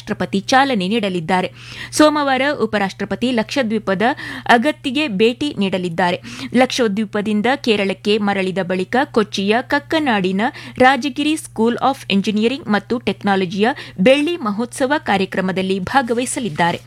ರಾಷ್ಟಪತಿ ಚಾಲನೆ ನೀಡಲಿದ್ದಾರೆ ಸೋಮವಾರ ಉಪರಾಷ್ಟಪತಿ ಲಕ್ಷದ್ವೀಪದ ಅಗತ್ತಿಗೆ ಭೇಟಿ ನೀಡಲಿದ್ದಾರೆ ಲಕ್ಷದ್ವೀಪದಿಂದ ಕೇರಳಕ್ಕೆ ಮರಳಿದ ಬಳಿಕ ಕೊಚ್ಚಿಯ ಕಕ್ಕನಾಡಿನ ರಾಜಗಿರಿ ಸ್ಕೂಲ್ ಆಫ್ ಎಂಜಿನಿಯರಿಂಗ್ ಮತ್ತು ಟೆಕ್ನಾಲಜಿಯ ಬೆಳ್ಳಿ ಮಹೋತ್ಸವ ಕಾರ್ಯಕ್ರಮದಲ್ಲಿ ಭಾಗವಹಿಸಲಿದ್ದಾರೆ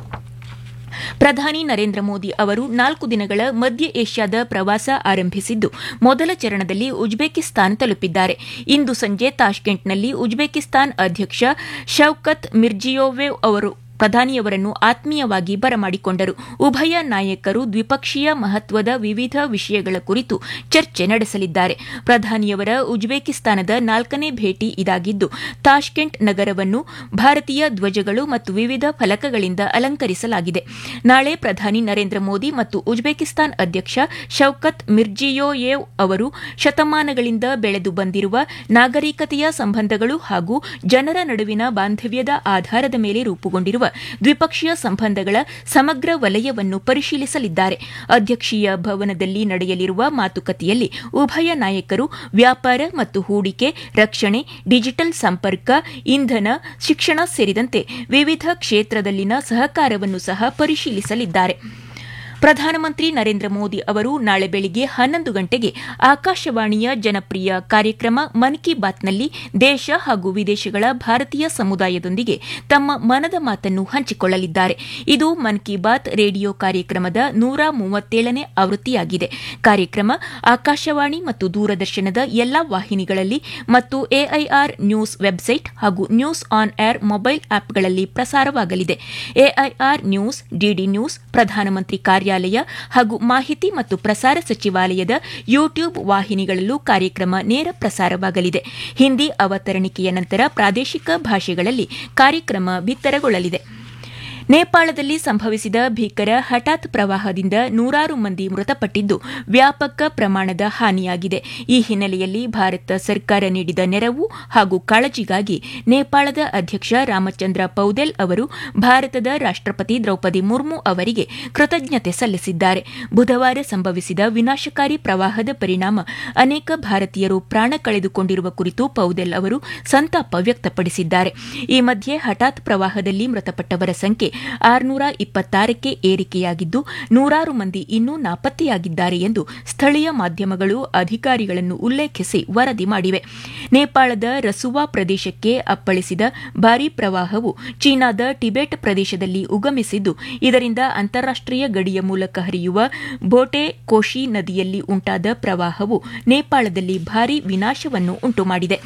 ಪ್ರಧಾನಿ ನರೇಂದ್ರ ಮೋದಿ ಅವರು ನಾಲ್ಕು ದಿನಗಳ ಮಧ್ಯ ಏಷ್ಯಾದ ಪ್ರವಾಸ ಆರಂಭಿಸಿದ್ದು ಮೊದಲ ಚರಣದಲ್ಲಿ ಉಜ್ಬೇಕಿಸ್ತಾನ್ ತಲುಪಿದ್ದಾರೆ ಇಂದು ಸಂಜೆ ತಾಷ್ಕೆಂಟ್ನಲ್ಲಿ ಉಜ್ಬೇಕಿಸ್ತಾನ್ ಅಧ್ಯಕ್ಷ ಶೌಕತ್ ಮಿರ್ಜಿಯೋವೆವ್ ಅವರು ಪ್ರಧಾನಿಯವರನ್ನು ಆತ್ಮೀಯವಾಗಿ ಬರಮಾಡಿಕೊಂಡರು ಉಭಯ ನಾಯಕರು ದ್ವಿಪಕ್ಷೀಯ ಮಹತ್ವದ ವಿವಿಧ ವಿಷಯಗಳ ಕುರಿತು ಚರ್ಚೆ ನಡೆಸಲಿದ್ದಾರೆ ಪ್ರಧಾನಿಯವರ ಉಜ್ಬೇಕಿಸ್ತಾನದ ನಾಲ್ಕನೇ ಭೇಟಿ ಇದಾಗಿದ್ದು ತಾಷ್ಕೆಂಟ್ ನಗರವನ್ನು ಭಾರತೀಯ ಧ್ವಜಗಳು ಮತ್ತು ವಿವಿಧ ಫಲಕಗಳಿಂದ ಅಲಂಕರಿಸಲಾಗಿದೆ ನಾಳೆ ಪ್ರಧಾನಿ ನರೇಂದ್ರ ಮೋದಿ ಮತ್ತು ಉಜ್ಬೇಕಿಸ್ತಾನ್ ಅಧ್ಯಕ್ಷ ಶೌಕತ್ ಮಿರ್ಜಿಯೋಯೇವ್ ಅವರು ಶತಮಾನಗಳಿಂದ ಬೆಳೆದು ಬಂದಿರುವ ನಾಗರಿಕತೆಯ ಸಂಬಂಧಗಳು ಹಾಗೂ ಜನರ ನಡುವಿನ ಬಾಂಧವ್ಯದ ಆಧಾರದ ಮೇಲೆ ರೂಪುಗೊಂಡಿರುವ ದ್ವಿಪಕ್ಷೀಯ ಸಂಬಂಧಗಳ ಸಮಗ್ರ ವಲಯವನ್ನು ಪರಿಶೀಲಿಸಲಿದ್ದಾರೆ ಅಧ್ಯಕ್ಷೀಯ ಭವನದಲ್ಲಿ ನಡೆಯಲಿರುವ ಮಾತುಕತೆಯಲ್ಲಿ ಉಭಯ ನಾಯಕರು ವ್ಯಾಪಾರ ಮತ್ತು ಹೂಡಿಕೆ ರಕ್ಷಣೆ ಡಿಜಿಟಲ್ ಸಂಪರ್ಕ ಇಂಧನ ಶಿಕ್ಷಣ ಸೇರಿದಂತೆ ವಿವಿಧ ಕ್ಷೇತ್ರದಲ್ಲಿನ ಸಹಕಾರವನ್ನು ಸಹ ಪರಿಶೀಲಿಸಲಿದ್ದಾರೆ ಪ್ರಧಾನಮಂತ್ರಿ ನರೇಂದ್ರ ಮೋದಿ ಅವರು ನಾಳೆ ಬೆಳಿಗ್ಗೆ ಹನ್ನೊಂದು ಗಂಟೆಗೆ ಆಕಾಶವಾಣಿಯ ಜನಪ್ರಿಯ ಕಾರ್ಯಕ್ರಮ ಮನ್ ಕಿ ಬಾತ್ನಲ್ಲಿ ದೇಶ ಹಾಗೂ ವಿದೇಶಗಳ ಭಾರತೀಯ ಸಮುದಾಯದೊಂದಿಗೆ ತಮ್ಮ ಮನದ ಮಾತನ್ನು ಹಂಚಿಕೊಳ್ಳಲಿದ್ದಾರೆ ಇದು ಮನ್ ಕಿ ಬಾತ್ ರೇಡಿಯೋ ಕಾರ್ಯಕ್ರಮದ ನೂರ ಮೂವತ್ತೇಳನೇ ಆವೃತ್ತಿಯಾಗಿದೆ ಕಾರ್ಯಕ್ರಮ ಆಕಾಶವಾಣಿ ಮತ್ತು ದೂರದರ್ಶನದ ಎಲ್ಲಾ ವಾಹಿನಿಗಳಲ್ಲಿ ಮತ್ತು ಎಐಆರ್ ನ್ಯೂಸ್ ವೆಬ್ಸೈಟ್ ಹಾಗೂ ನ್ಯೂಸ್ ಆನ್ ಏರ್ ಮೊಬೈಲ್ ಆಪ್ಗಳಲ್ಲಿ ಪ್ರಸಾರವಾಗಲಿದೆ ಎಐಆರ್ ನ್ಯೂಸ್ ಡಿಡಿ ನ್ಯೂಸ್ ಪ್ರಧಾನಮಂತ್ರಿ ಕಾರ್ಯಾಲಯ ಹಾಗೂ ಮಾಹಿತಿ ಮತ್ತು ಪ್ರಸಾರ ಸಚಿವಾಲಯದ ಯೂಟ್ಯೂಬ್ ವಾಹಿನಿಗಳಲ್ಲೂ ಕಾರ್ಯಕ್ರಮ ನೇರ ಪ್ರಸಾರವಾಗಲಿದೆ ಹಿಂದಿ ಅವತರಣಿಕೆಯ ನಂತರ ಪ್ರಾದೇಶಿಕ ಭಾಷೆಗಳಲ್ಲಿ ಕಾರ್ಯಕ್ರಮ ಬಿತ್ತರಗೊಳ್ಳಲಿದೆ ನೇಪಾಳದಲ್ಲಿ ಸಂಭವಿಸಿದ ಭೀಕರ ಹಠಾತ್ ಪ್ರವಾಹದಿಂದ ನೂರಾರು ಮಂದಿ ಮೃತಪಟ್ಟಿದ್ದು ವ್ಯಾಪಕ ಪ್ರಮಾಣದ ಹಾನಿಯಾಗಿದೆ ಈ ಹಿನ್ನೆಲೆಯಲ್ಲಿ ಭಾರತ ಸರ್ಕಾರ ನೀಡಿದ ನೆರವು ಹಾಗೂ ಕಾಳಜಿಗಾಗಿ ನೇಪಾಳದ ಅಧ್ಯಕ್ಷ ರಾಮಚಂದ್ರ ಪೌದೆಲ್ ಅವರು ಭಾರತದ ರಾಷ್ಟಪತಿ ದ್ರೌಪದಿ ಮುರ್ಮು ಅವರಿಗೆ ಕೃತಜ್ಞತೆ ಸಲ್ಲಿಸಿದ್ದಾರೆ ಬುಧವಾರ ಸಂಭವಿಸಿದ ವಿನಾಶಕಾರಿ ಪ್ರವಾಹದ ಪರಿಣಾಮ ಅನೇಕ ಭಾರತೀಯರು ಪ್ರಾಣ ಕಳೆದುಕೊಂಡಿರುವ ಕುರಿತು ಪೌದೆಲ್ ಅವರು ಸಂತಾಪ ವ್ಯಕ್ತಪಡಿಸಿದ್ದಾರೆ ಈ ಮಧ್ಯೆ ಹಠಾತ್ ಪ್ರವಾಹದಲ್ಲಿ ಮೃತಪಟ್ಟವರ ಸಂಖ್ಯೆ ಆರುನೂರ ಇಪ್ಪತ್ತಾರಕ್ಕೆ ಏರಿಕೆಯಾಗಿದ್ದು ನೂರಾರು ಮಂದಿ ಇನ್ನೂ ನಾಪತ್ತೆಯಾಗಿದ್ದಾರೆ ಎಂದು ಸ್ಥಳೀಯ ಮಾಧ್ಯಮಗಳು ಅಧಿಕಾರಿಗಳನ್ನು ಉಲ್ಲೇಖಿಸಿ ವರದಿ ಮಾಡಿವೆ ನೇಪಾಳದ ರಸುವಾ ಪ್ರದೇಶಕ್ಕೆ ಅಪ್ಪಳಿಸಿದ ಭಾರೀ ಪ್ರವಾಹವು ಚೀನಾದ ಟಿಬೆಟ್ ಪ್ರದೇಶದಲ್ಲಿ ಉಗಮಿಸಿದ್ದು ಇದರಿಂದ ಅಂತಾರಾಷ್ಟೀಯ ಗಡಿಯ ಮೂಲಕ ಹರಿಯುವ ಬೋಟೆ ಕೋಶಿ ನದಿಯಲ್ಲಿ ಉಂಟಾದ ಪ್ರವಾಹವು ನೇಪಾಳದಲ್ಲಿ ಭಾರೀ ವಿನಾಶವನ್ನು ಉಂಟುಮಾಡಿದೆ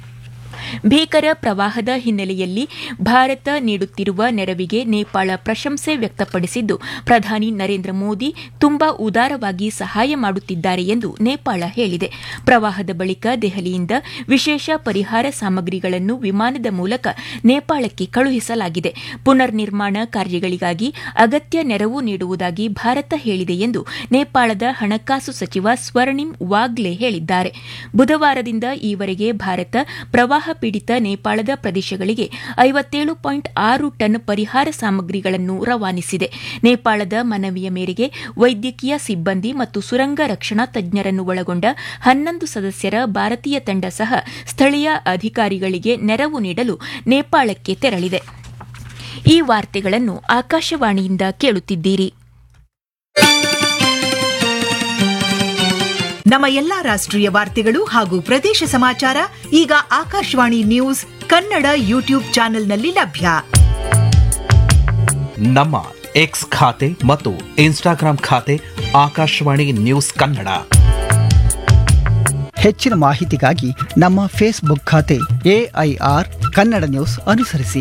ಭೀಕರ ಪ್ರವಾಹದ ಹಿನ್ನೆಲೆಯಲ್ಲಿ ಭಾರತ ನೀಡುತ್ತಿರುವ ನೆರವಿಗೆ ನೇಪಾಳ ಪ್ರಶಂಸೆ ವ್ಯಕ್ತಪಡಿಸಿದ್ದು ಪ್ರಧಾನಿ ನರೇಂದ್ರ ಮೋದಿ ತುಂಬಾ ಉದಾರವಾಗಿ ಸಹಾಯ ಮಾಡುತ್ತಿದ್ದಾರೆ ಎಂದು ನೇಪಾಳ ಹೇಳಿದೆ ಪ್ರವಾಹದ ಬಳಿಕ ದೆಹಲಿಯಿಂದ ವಿಶೇಷ ಪರಿಹಾರ ಸಾಮಗ್ರಿಗಳನ್ನು ವಿಮಾನದ ಮೂಲಕ ನೇಪಾಳಕ್ಕೆ ಕಳುಹಿಸಲಾಗಿದೆ ಪುನರ್ ನಿರ್ಮಾಣ ಕಾರ್ಯಗಳಿಗಾಗಿ ಅಗತ್ಯ ನೆರವು ನೀಡುವುದಾಗಿ ಭಾರತ ಹೇಳಿದೆ ಎಂದು ನೇಪಾಳದ ಹಣಕಾಸು ಸಚಿವ ಸ್ವರ್ಣಿಂ ವಾಗ್ಲೆ ಹೇಳಿದ್ದಾರೆ ಬುಧವಾರದಿಂದ ಈವರೆಗೆ ಭಾರತ ಪ್ರವಾಹ ಪೀಡಿತ ನೇಪಾಳದ ಪ್ರದೇಶಗಳಿಗೆ ಐವತ್ತೇಳು ಪಾಯಿಂಟ್ ಆರು ಟನ್ ಪರಿಹಾರ ಸಾಮಗ್ರಿಗಳನ್ನು ರವಾನಿಸಿದೆ ನೇಪಾಳದ ಮನವಿಯ ಮೇರೆಗೆ ವೈದ್ಯಕೀಯ ಸಿಬ್ಬಂದಿ ಮತ್ತು ಸುರಂಗ ರಕ್ಷಣಾ ತಜ್ಞರನ್ನು ಒಳಗೊಂಡ ಹನ್ನೊಂದು ಸದಸ್ಯರ ಭಾರತೀಯ ತಂಡ ಸಹ ಸ್ಥಳೀಯ ಅಧಿಕಾರಿಗಳಿಗೆ ನೆರವು ನೀಡಲು ನೇಪಾಳಕ್ಕೆ ತೆರಳಿದೆ ಈ ವಾರ್ತೆಗಳನ್ನು ಆಕಾಶವಾಣಿಯಿಂದ ಕೇಳುತ್ತಿದ್ದೀರಿ ನಮ್ಮ ಎಲ್ಲಾ ರಾಷ್ಟ್ರೀಯ ವಾರ್ತೆಗಳು ಹಾಗೂ ಪ್ರದೇಶ ಸಮಾಚಾರ ಈಗ ಆಕಾಶವಾಣಿ ನ್ಯೂಸ್ ಕನ್ನಡ ಯೂಟ್ಯೂಬ್ ಚಾನೆಲ್ನಲ್ಲಿ ಲಭ್ಯ ನಮ್ಮ ಎಕ್ಸ್ ಖಾತೆ ಮತ್ತು ಇನ್ಸ್ಟಾಗ್ರಾಂ ಖಾತೆ ಆಕಾಶವಾಣಿ ನ್ಯೂಸ್ ಕನ್ನಡ ಹೆಚ್ಚಿನ ಮಾಹಿತಿಗಾಗಿ ನಮ್ಮ ಫೇಸ್ಬುಕ್ ಖಾತೆ ಎಐಆರ್ ಕನ್ನಡ ನ್ಯೂಸ್ ಅನುಸರಿಸಿ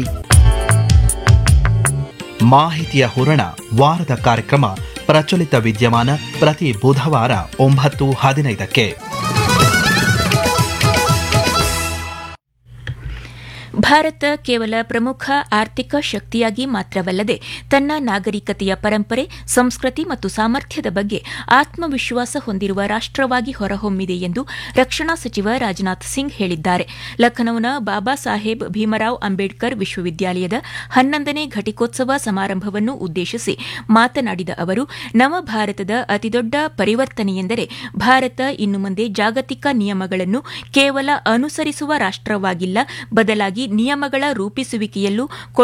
ಮಾಹಿತಿಯ ಹೂರಣ ವಾರದ ಕಾರ್ಯಕ್ರಮ ಪ್ರಚಲಿತ ವಿದ್ಯಮಾನ ಪ್ರತಿ ಬುಧವಾರ ಒಂಬತ್ತು ಹದಿನೈದಕ್ಕೆ ಭಾರತ ಕೇವಲ ಪ್ರಮುಖ ಆರ್ಥಿಕ ಶಕ್ತಿಯಾಗಿ ಮಾತ್ರವಲ್ಲದೆ ತನ್ನ ನಾಗರಿಕತೆಯ ಪರಂಪರೆ ಸಂಸ್ಕೃತಿ ಮತ್ತು ಸಾಮರ್ಥ್ಯದ ಬಗ್ಗೆ ಆತ್ಮವಿಶ್ವಾಸ ಹೊಂದಿರುವ ರಾಷ್ಟವಾಗಿ ಹೊರಹೊಮ್ಮಿದೆ ಎಂದು ರಕ್ಷಣಾ ಸಚಿವ ರಾಜನಾಥ್ ಸಿಂಗ್ ಹೇಳಿದ್ದಾರೆ ಲಖನೌನ ಬಾಬಾ ಸಾಹೇಬ್ ಭೀಮರಾವ್ ಅಂಬೇಡ್ಕರ್ ವಿಶ್ವವಿದ್ಯಾಲಯದ ಹನ್ನೊಂದನೇ ಘಟಿಕೋತ್ಸವ ಸಮಾರಂಭವನ್ನು ಉದ್ದೇಶಿಸಿ ಮಾತನಾಡಿದ ಅವರು ನವ ಭಾರತದ ಅತಿದೊಡ್ಡ ಪರಿವರ್ತನೆಯೆಂದರೆ ಭಾರತ ಇನ್ನು ಮುಂದೆ ಜಾಗತಿಕ ನಿಯಮಗಳನ್ನು ಕೇವಲ ಅನುಸರಿಸುವ ರಾಷ್ಟವಾಗಿಲ್ಲ ಬದಲಾಗಿ ನಿಯಮಗಳ ರೂಪಿಸುವಿಕೆಯಲ್ಲೂ